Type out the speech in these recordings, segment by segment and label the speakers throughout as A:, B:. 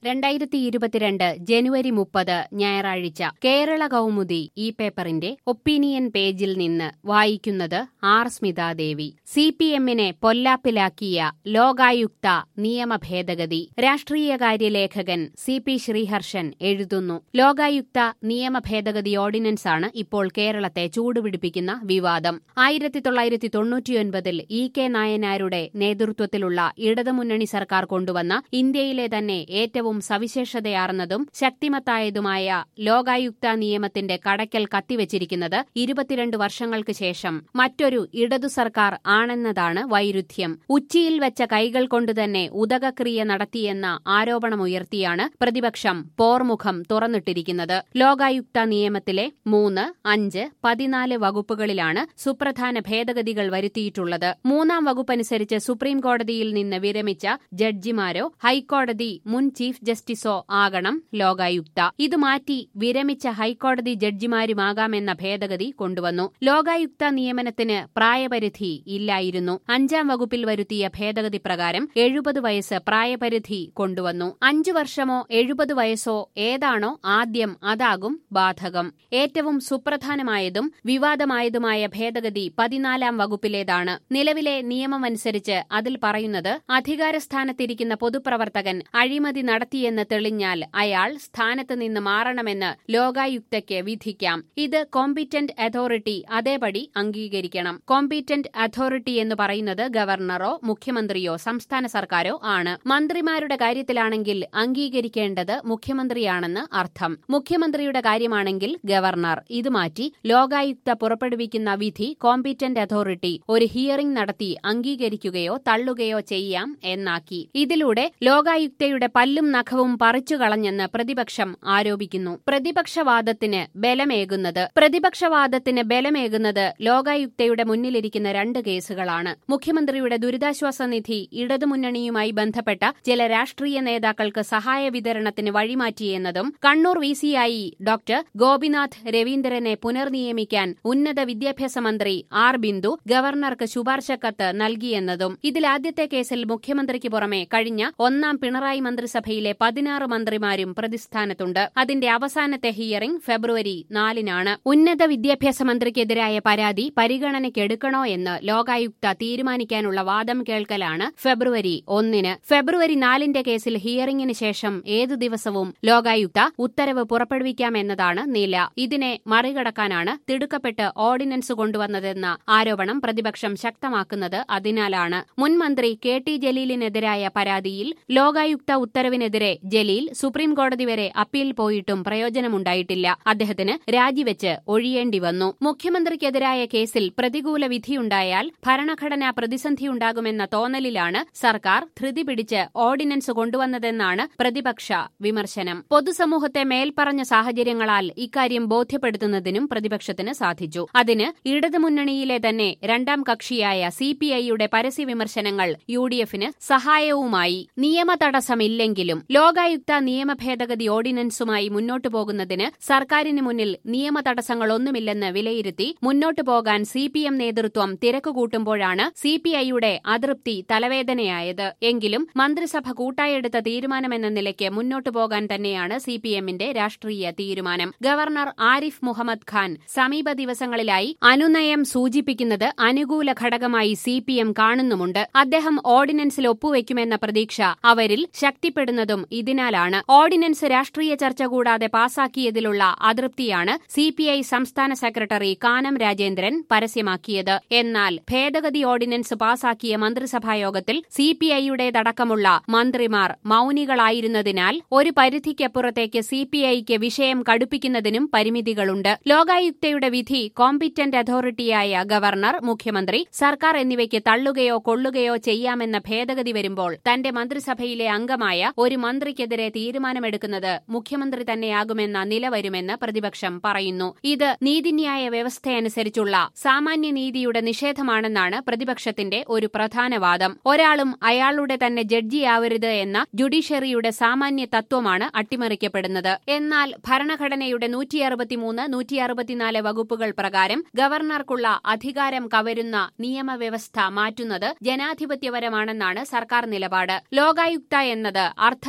A: രണ്ടായിരത്തി ഇരുപത്തിരണ്ട് ജനുവരി മുപ്പത് ഞായറാഴ്ച കേരള കൗമുദി ഈ പേപ്പറിന്റെ ഒപ്പീനിയൻ പേജിൽ നിന്ന് വായിക്കുന്നത് ആർ സ്മിതാദേവി സി പി എമ്മിനെ പൊല്ലാപ്പിലാക്കിയ ലോകായുക്ത നിയമ ഭേദഗതി രാഷ്ട്രീയകാര്യ ലേഖകൻ സി പി ശ്രീഹർഷൻ എഴുതുന്നു ലോകായുക്ത നിയമ ഭേദഗതി ഓർഡിനൻസാണ് ഇപ്പോൾ കേരളത്തെ ചൂടുപിടിപ്പിക്കുന്ന വിവാദം ആയിരത്തി തൊള്ളായിരത്തി തൊണ്ണൂറ്റിയൊൻപതിൽ ഇ കെ നായനാരുടെ നേതൃത്വത്തിലുള്ള ഇടതുമുന്നണി സർക്കാർ കൊണ്ടുവന്ന ഇന്ത്യയിലെ തന്നെ ഏറ്റവും സവിശേഷതയാർന്നതും ശക്തിമത്തായതുമായ ലോകായുക്ത നിയമത്തിന്റെ കടയ്ക്കൽ കത്തിവച്ചിരിക്കുന്നത് ഇരുപത്തിരണ്ട് വർഷങ്ങൾക്ക് ശേഷം മറ്റൊരു ഇടതു സർക്കാർ ആണെന്നതാണ് വൈരുദ്ധ്യം ഉച്ചിയിൽ വെച്ച കൈകൾ കൊണ്ടുതന്നെ ഉദകക്രിയ നടത്തിയെന്ന ആരോപണമുയർത്തിയാണ് പ്രതിപക്ഷം പോർമുഖം തുറന്നിട്ടിരിക്കുന്നത് ലോകായുക്ത നിയമത്തിലെ മൂന്ന് അഞ്ച് പതിനാല് വകുപ്പുകളിലാണ് സുപ്രധാന ഭേദഗതികൾ വരുത്തിയിട്ടുള്ളത് മൂന്നാം വകുപ്പനുസരിച്ച് സുപ്രീം കോടതിയിൽ നിന്ന് വിരമിച്ച ജഡ്ജിമാരോ ഹൈക്കോടതി മുൻ ചീഫ് ജസ്റ്റിസോ ആകണം ലോകായുക്ത ഇത് മാറ്റി വിരമിച്ച ഹൈക്കോടതി ജഡ്ജിമാരുമാകാമെന്ന ഭേദഗതി കൊണ്ടുവന്നു ലോകായുക്ത നിയമനത്തിന് പ്രായപരിധി ഇല്ലായിരുന്നു അഞ്ചാം വകുപ്പിൽ വരുത്തിയ ഭേദഗതി പ്രകാരം എഴുപത് വയസ്സ് പ്രായപരിധി കൊണ്ടുവന്നു അഞ്ചു വർഷമോ എഴുപത് വയസ്സോ ഏതാണോ ആദ്യം അതാകും ബാധകം ഏറ്റവും സുപ്രധാനമായതും വിവാദമായതുമായ ഭേദഗതി പതിനാലാം വകുപ്പിലേതാണ് നിലവിലെ നിയമമനുസരിച്ച് അതിൽ പറയുന്നത് അധികാരസ്ഥാനത്തിരിക്കുന്ന പൊതുപ്രവർത്തകൻ അഴിമതി നടത്തിയെന്ന് തെളിഞ്ഞാൽ അയാൾ സ്ഥാനത്ത് നിന്ന് മാറണമെന്ന് ലോകായുക്തയ്ക്ക് വിധിക്കാം ഇത് കോമ്പിറ്റന്റ് അതോറിറ്റി അതേപടി അംഗീകരിക്കണം കോമ്പിറ്റന്റ് അതോറിറ്റി എന്ന് പറയുന്നത് ഗവർണറോ മുഖ്യമന്ത്രിയോ സംസ്ഥാന സർക്കാരോ ആണ് മന്ത്രിമാരുടെ കാര്യത്തിലാണെങ്കിൽ അംഗീകരിക്കേണ്ടത് മുഖ്യമന്ത്രിയാണെന്ന് അർത്ഥം മുഖ്യമന്ത്രിയുടെ കാര്യമാണെങ്കിൽ ഗവർണർ ഇത് മാറ്റി ലോകായുക്ത പുറപ്പെടുവിക്കുന്ന വിധി കോമ്പിറ്റന്റ് അതോറിറ്റി ഒരു ഹിയറിംഗ് നടത്തി അംഗീകരിക്കുകയോ തള്ളുകയോ ചെയ്യാം എന്നാക്കി ഇതിലൂടെ ലോകായുക്തയുടെ പല്ലും നഖവും പറിച്ചു കളഞ്ഞെന്ന് പ്രതിപക്ഷം ആരോപിക്കുന്നു പ്രതിപക്ഷവാദത്തിന് ബലമേകുന്നത് പ്രതിപക്ഷവാദത്തിന് ബലമേകുന്നത് ലോകായുക്തയുടെ മുന്നിലിരിക്കുന്ന രണ്ട് കേസുകളാണ് മുഖ്യമന്ത്രിയുടെ ദുരിതാശ്വാസ നിധി ഇടതുമുന്നണിയുമായി ബന്ധപ്പെട്ട ചില രാഷ്ട്രീയ നേതാക്കൾക്ക് സഹായ വിതരണത്തിന് വഴിമാറ്റിയെന്നതും കണ്ണൂർ വി സിയായി ഡോക്ടർ ഗോപിനാഥ് രവീന്ദ്രനെ പുനർനിയമിക്കാൻ ഉന്നത വിദ്യാഭ്യാസ മന്ത്രി ആർ ബിന്ദു ഗവർണർക്ക് ശുപാർശക്കത്ത് നൽകിയെന്നതും ഇതിലാദ്യത്തെ കേസിൽ മുഖ്യമന്ത്രിക്ക് പുറമെ കഴിഞ്ഞ ഒന്നാം പിണറായി മന്ത്രിസഭയിലെ പതിനാറ് മന്ത്രിമാരും പ്രതിസ്ഥാനത്തുണ്ട് അതിന്റെ അവസാനത്തെ ഹിയറിംഗ് ഫെബ്രുവരി നാലിനാണ് ഉന്നത വിദ്യാഭ്യാസ മന്ത്രിക്കെതിരായ പരാതി പരിഗണനയ്ക്കെടുക്കണോ എന്ന് ലോകായുക്ത തീരുമാനിക്കാനുള്ള വാദം കേൾക്കലാണ് ഫെബ്രുവരി ഒന്നിന് ഫെബ്രുവരി നാലിന്റെ കേസിൽ ഹിയറിംഗിന് ശേഷം ഏതു ദിവസവും ലോകായുക്ത ഉത്തരവ് പുറപ്പെടുവിക്കാമെന്നതാണ് നില ഇതിനെ മറികടക്കാനാണ് തിടുക്കപ്പെട്ട് ഓർഡിനൻസ് കൊണ്ടുവന്നതെന്ന ആരോപണം പ്രതിപക്ഷം ശക്തമാക്കുന്നത് അതിനാലാണ് മുൻ മന്ത്രി കെ ടി ജലീലിനെതിരായ പരാതിയിൽ ലോകായുക്ത ഉത്തരവിനെതിരെ ജലീൽ സുപ്രീം കോടതി വരെ അപ്പീൽ പോയിട്ടും പ്രയോജനമുണ്ടായിട്ടില്ല അദ്ദേഹത്തിന് രാജിവെച്ച് ഒഴിയേണ്ടി വന്നു മുഖ്യമന്ത്രിക്കെതിരായ കേസിൽ പ്രതികൂല വിധിയുണ്ടായാൽ ഭരണഘടനാ പ്രതിസന്ധിയുണ്ടാകുമെന്ന തോന്നലിലാണ് സർക്കാർ ധൃതി പിടിച്ച് ഓർഡിനൻസ് കൊണ്ടുവന്നതെന്നാണ് പ്രതിപക്ഷ വിമർശനം പൊതുസമൂഹത്തെ മേൽപ്പറഞ്ഞ സാഹചര്യങ്ങളാൽ ഇക്കാര്യം ബോധ്യപ്പെടുത്തുന്നതിനും പ്രതിപക്ഷത്തിന് സാധിച്ചു അതിന് ഇടതുമുന്നണിയിലെ തന്നെ രണ്ടാം കക്ഷിയായ സിപിഐയുടെ പരസ്യ വിമർശനങ്ങൾ യു ഡി എഫിന് സഹായവുമായി നിയമ തടസ്സമില്ലെങ്കിലും ലോകായുക്ത നിയമ ഭേദഗതി ഓർഡിനൻസുമായി മുന്നോട്ടു പോകുന്നതിന് സർക്കാരിന് മുന്നിൽ നിയമ തടസ്സങ്ങളൊന്നുമില്ലെന്ന് വിലയിരുത്തി മുന്നോട്ടു പോകാൻ സി പി എം നേതൃത്വം തിരക്കുകൂട്ടുമ്പോഴാണ് സി പി ഐയുടെ അതൃപ്തി തലവേദനയായത് എങ്കിലും മന്ത്രിസഭ കൂട്ടായെടുത്ത തീരുമാനമെന്ന നിലയ്ക്ക് മുന്നോട്ടു പോകാൻ തന്നെയാണ് സി പി എമ്മിന്റെ രാഷ്ട്രീയ തീരുമാനം ഗവർണർ ആരിഫ് മുഹമ്മദ് ഖാൻ സമീപ ദിവസങ്ങളിലായി അനുനയം സൂചിപ്പിക്കുന്നത് അനുകൂല ഘടകമായി സി പി എം കാണുന്നുമുണ്ട് അദ്ദേഹം ഓർഡിനൻസിൽ ഒപ്പുവെക്കുമെന്ന പ്രതീക്ഷ അവരിൽ ശക്തിപ്പെടുന്നതും ഇതിനാലാണ് ഓർഡിനൻസ് രാഷ്ട്രീയ ചർച്ച കൂടാതെ പാസാക്കിയതിലുള്ള അതൃപ്തിയാണ് സി പി ഐ സംസ്ഥാന സെക്രട്ടറി കാനം രാജേന്ദ്രൻ പരസ്യമാക്കിയത് എന്നാൽ ഭേദഗതി ഓർഡിനൻസ് പാസാക്കിയ മന്ത്രിസഭായോഗത്തിൽ സി പി ഐയുടേതടക്കമുള്ള മന്ത്രിമാർ മൌനികളായിരുന്നതിനാൽ ഒരു പരിധിക്കപ്പുറത്തേക്ക് സി പി ഐക്ക് വിഷയം കടുപ്പിക്കുന്നതിനും പരിമിതികളുണ്ട് ലോകായുക്തയുടെ വിധി കോമ്പിറ്റന്റ് അതോറിറ്റിയായ ഗവർണർ മുഖ്യമന്ത്രി സർക്കാർ എന്നിവയ്ക്ക് തള്ളുകയോ കൊള്ളുകയോ ചെയ്യാമെന്ന ഭേദഗതി വരുമ്പോൾ തന്റെ മന്ത്രിസഭയിലെ അംഗമായ ഒരു മന്ത്രിക്കെതിരെ തീരുമാനമെടുക്കുന്നത് മുഖ്യമന്ത്രി തന്നെയാകുമെന്ന നില വരുമെന്ന് പ്രതിപക്ഷം പറയുന്നു ഇത് നീതിന്യായ വ്യവസ്ഥയനുസരിച്ചുള്ള സാമാന്യനീതിയുടെ നിഷേധമാണെന്നാണ് പ്രതിപക്ഷത്തിന്റെ ഒരു പ്രധാന വാദം ഒരാളും അയാളുടെ തന്നെ ജഡ്ജിയാവരുത് എന്ന ജുഡീഷ്യറിയുടെ സാമാന്യ തത്വമാണ് അട്ടിമറിക്കപ്പെടുന്നത് എന്നാൽ ഭരണഘടനയുടെ നൂറ്റി അറുപത്തിമൂന്ന് നൂറ്റി അറുപത്തിനാല് വകുപ്പുകൾ പ്രകാരം ഗവർണർക്കുള്ള അധികാരം കവരുന്ന നിയമവ്യവസ്ഥ മാറ്റുന്നത് ജനാധിപത്യപരമാണെന്നാണ് സർക്കാർ നിലപാട് ലോകായുക്ത എന്നത് അർദ്ധ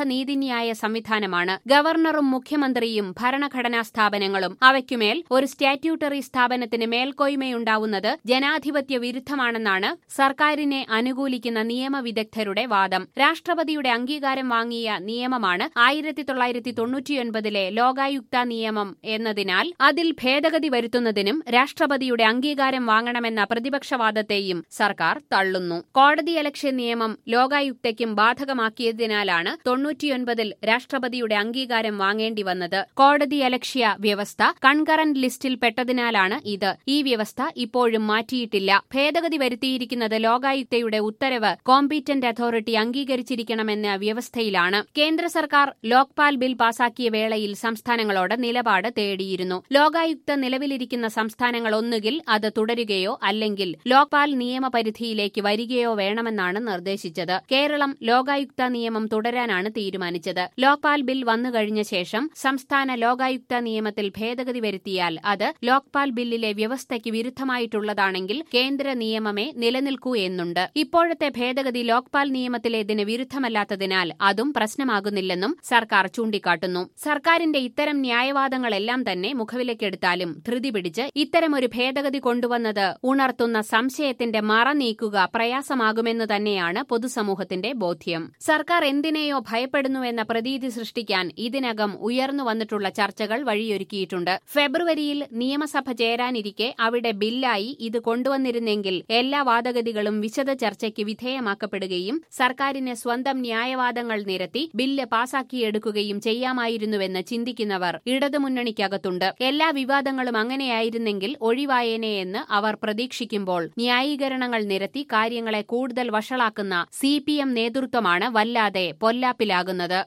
A: നീതിന്യായ സംവിധാനമാണ് ഗവർണറും മുഖ്യമന്ത്രിയും ഭരണഘടനാ സ്ഥാപനങ്ങളും അവയ്ക്കുമേൽ ഒരു സ്റ്റാറ്റ്യൂട്ടറി സ്ഥാപനത്തിന് മേൽക്കോയ്മയുണ്ടാവുന്നത് ജനാധിപത്യ വിരുദ്ധമാണെന്നാണ് സർക്കാരിനെ അനുകൂലിക്കുന്ന നിയമവിദഗ്ധരുടെ വാദം രാഷ്ട്രപതിയുടെ അംഗീകാരം വാങ്ങിയ നിയമമാണ് ആയിരത്തി തൊള്ളായിരത്തി തൊണ്ണൂറ്റിയൊൻപതിലെ ലോകായുക്ത നിയമം എന്നതിനാൽ അതിൽ ഭേദഗതി വരുത്തുന്നതിനും രാഷ്ട്രപതിയുടെ അംഗീകാരം വാങ്ങണമെന്ന പ്രതിപക്ഷവാദത്തെയും സർക്കാർ തള്ളുന്നു കോടതിയലക്ഷ്യ നിയമം ലോകായുക്തയ്ക്കും ബാധകമാക്കിയതിനാലാണ് തൊണ്ണൂറ്റിയൊൻപതിൽ രാഷ്ട്രപതിയുടെ അംഗീകാരം വാങ്ങേണ്ടി വന്നത് കോടതിയലക്ഷ്യ വ്യവസ്ഥ കൺകറന്റ് ലിസ്റ്റിൽ പെട്ടതിനാലാണ് ഇത് ഈ വ്യവസ്ഥ ഇപ്പോഴും മാറ്റിയിട്ടില്ല ഭേദഗതി വരുത്തിയിരിക്കുന്നത് ലോകായുക്തയുടെ ഉത്തരവ് കോമ്പീറ്റന്റ് അതോറിറ്റി അംഗീകരിച്ചിരിക്കണമെന്ന വ്യവസ്ഥയിലാണ് കേന്ദ്ര സർക്കാർ ലോക്പാൽ ബിൽ പാസാക്കിയ വേളയിൽ സംസ്ഥാനങ്ങളോട് നിലപാട് തേടിയിരുന്നു ലോകായുക്ത നിലവിലിരിക്കുന്ന സംസ്ഥാനങ്ങൾ ഒന്നുകിൽ അത് തുടരുകയോ അല്ലെങ്കിൽ ലോക്പാൽ നിയമപരിധിയിലേക്ക് വരികയോ വേണമെന്നാണ് നിർദ്ദേശിച്ചത് കേരളം ലോകായുക്ത നിയമം തുടരാനാണ് തീരുമാനിച്ചത് ലോക്പാൽ ബിൽ വന്നുകഴിഞ്ഞ ശേഷം സംസ്ഥാന ലോകായുക്ത നിയമത്തിൽ ഭേദഗതി വരുത്തിയാൽ അത് ലോക്പാൽ ബില്ലിലെ വ്യവസ്ഥയ്ക്ക് വിരുദ്ധമായിട്ടുള്ളതാണെങ്കിൽ കേന്ദ്ര നിയമമേ നിലനിൽക്കൂ എന്നുണ്ട് ഇപ്പോഴത്തെ ഭേദഗതി ലോക്പാൽ നിയമത്തിലേതിന് വിരുദ്ധമല്ലാത്തതിനാൽ അതും പ്രശ്നമാകുന്നില്ലെന്നും സർക്കാർ ചൂണ്ടിക്കാട്ടുന്നു സർക്കാരിന്റെ ഇത്തരം ന്യായവാദങ്ങളെല്ലാം തന്നെ മുഖവിലക്കെടുത്താലും ധൃതി പിടിച്ച് ഇത്തരമൊരു ഭേദഗതി കൊണ്ടുവന്നത് ഉണർത്തുന്ന സംശയത്തിന്റെ മറ നീക്കുക പ്രയാസമാകുമെന്ന് തന്നെയാണ് പൊതുസമൂഹത്തിന്റെ ബോധ്യം സർക്കാർ എന്തിനെയോ ഭയപ്പെടുന്നുവെന്ന പ്രതീതി സൃഷ്ടിക്കാൻ ഇതിനകം ഉയർന്നു വന്നിട്ടുള്ള ചർച്ചകൾ വഴിയൊരുക്കിയിട്ടുണ്ട് ഫെബ്രുവരിയിൽ നിയമസഭ ചേരാനിരിക്കെ അവിടെ ബില്ലായി ഇത് കൊണ്ടുവന്നിരുന്നെങ്കിൽ എല്ലാ വാദഗതികളും വിശദ ചർച്ചയ്ക്ക് വിധേയമാക്കപ്പെടുകയും സർക്കാരിന് സ്വന്തം ന്യായവാദങ്ങൾ നിരത്തി ബില്ല് പാസാക്കിയെടുക്കുകയും ചെയ്യാമായിരുന്നുവെന്ന് ചിന്തിക്കുന്നവർ ഇടതുമുന്നണിക്കകത്തുണ്ട് എല്ലാ വിവാദങ്ങളും അങ്ങനെയായിരുന്നെങ്കിൽ ഒഴിവായേനെയെന്ന് അവർ പ്രതീക്ഷിക്കുമ്പോൾ ന്യായീകരണങ്ങൾ നിരത്തി കാര്യങ്ങളെ കൂടുതൽ വഷളാക്കുന്ന സി നേതൃത്വമാണ് വല്ലാതെ പൊല്ലാപ്പിലാകുന്നത്